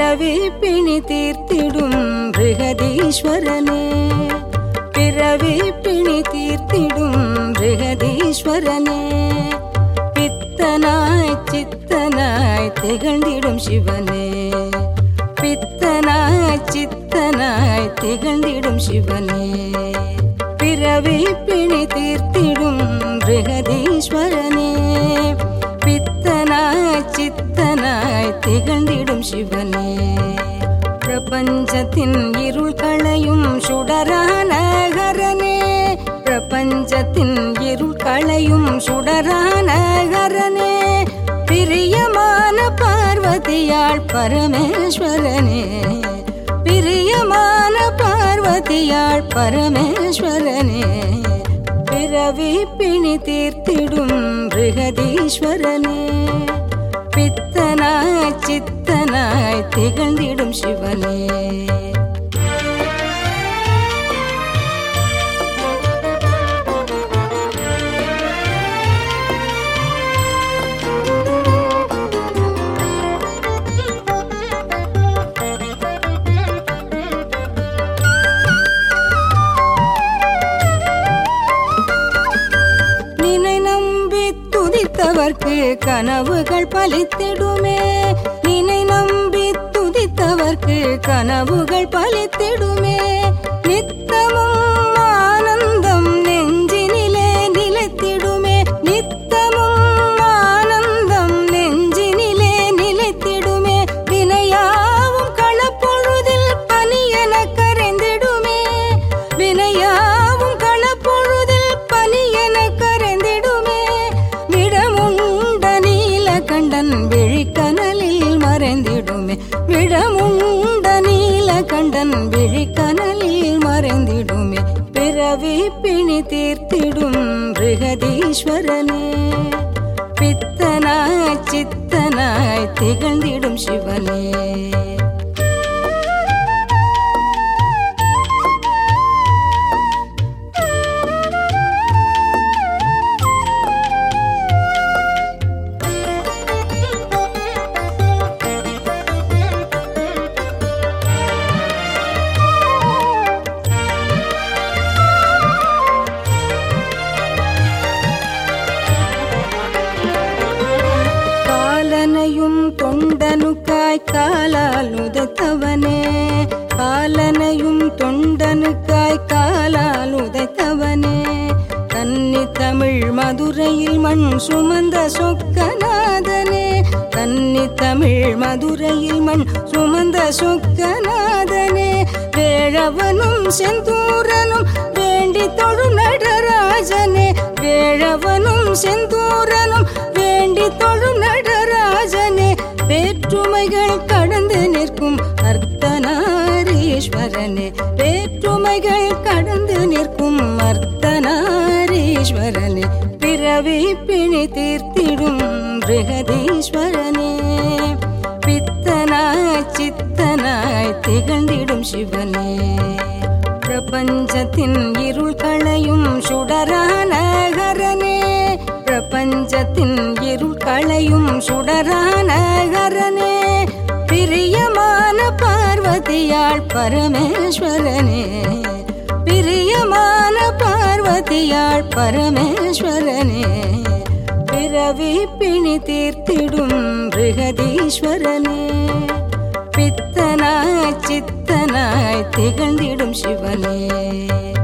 பிறவி பிணி தீர்த்திடும் ரிகதீஸ்வரனே பிறவி பிணி தீர்த்திடும் ரிகதீஸ்வரனே பித்தனாய் சித்தனாய் திகழ்ந்திடும் சிவனே பித்தனாய் சித்தனாய் திகழ்ந்திடும் சிவனே பிறவி பிணி தீர்த்திடும் ரிகதீஸ்வரனே பித்தனாய் சித்தனாய் திகழ்ந்திடும் சிவனே பிரபஞ்சத்தின் இருள் களையும் சுடரான கரனே பிரபஞ்சத்தின் இருள் களையும் சுடரான கரனே பிரியமான பார்வதியாள் பரமேஸ்வரனே பிரியமான பார்வதியாள் பரமேஸ்வரனே பிறவி பிணி தீர்த்திடும் ரிகதீஸ்வரனே பித்தனாய் சித்தனாய் திகழ்ந்திடும் சிவனே நினை நம்பி துதித்தவர்க்கு கனவுகள் பலித்திடுமே நினை நம்பி துதித்தவர்க்கு கனவுகள் பலித்திடுமே நித்தமும் ஆனந்தம் நெஞ்சினிலே நிலைத்திடுமே நித்தமும் ஆனந்தம் நெஞ்சினிலே நிலைத்திடுமே வினையாவும் களப்பொழுதில் பனியென கரைந்திடுமே வினையாவும் களப்பொழுதில் பனியென கரைந்திடுமே விடமுண்ட நீலகண்டன் விழிக்கனலில் மறைந்திடுமே விடமுண்ட நீலகண்டன் விழிக்கனலில் மறைந்திடுமே பிறவி பிணி தீர்த்திடும் ரிகதீஸ்வரனே பித்தனாய் சித்தனாய் திகழ்ந்திடும் சிவனே காலனையும் தொண்டனுக்காய் காலால் உதைத்தவனே காலனையும் தொண்டனுக்காய் காலால் உதைத்தவனே கன்னி தமிழ் மதுரையில் மண் சுமந்த சொக்கநாதனே கன்னி தமிழ் மதுரையில் மண் சுமந்த சொக்கநாதனே வேழவனும் செந்தூரனும் வேண்டி தொழும் நடராஜனே வேழவனும் செந்தூரனும் வேண்டி தொழும் நடராஜனே வேற்றுமைகள் கடந்து நிற்கும் அர்த்தநாரீஸ்வரனே வேற்றுமைகள் கடந்து நிற்கும் அர்த்தநாரீஸ்வரனே பிறவி பிணி தீர்த்திடும் ரிகதீஸ்வரனே பித்தனாய் சித்தனாய் திகழ்ந்திடும் சிவனே பிரபஞ்சத்தின் இருள் களையும் சுடரான கரனே பிரபஞ்சத்தின் இருள் களையும் சுடரான கரனே பிரியமான பார்வதியாள் பரமேஸ்வரனே பிரியமான பார்வதியாள் பரமேஸ்வரனே பிறவி பிணி தீர்த்திடும் ரிகதீஸ்வரனே பித்தனாய் சித்தனாய் திகழ்ந்திடும் சிவனே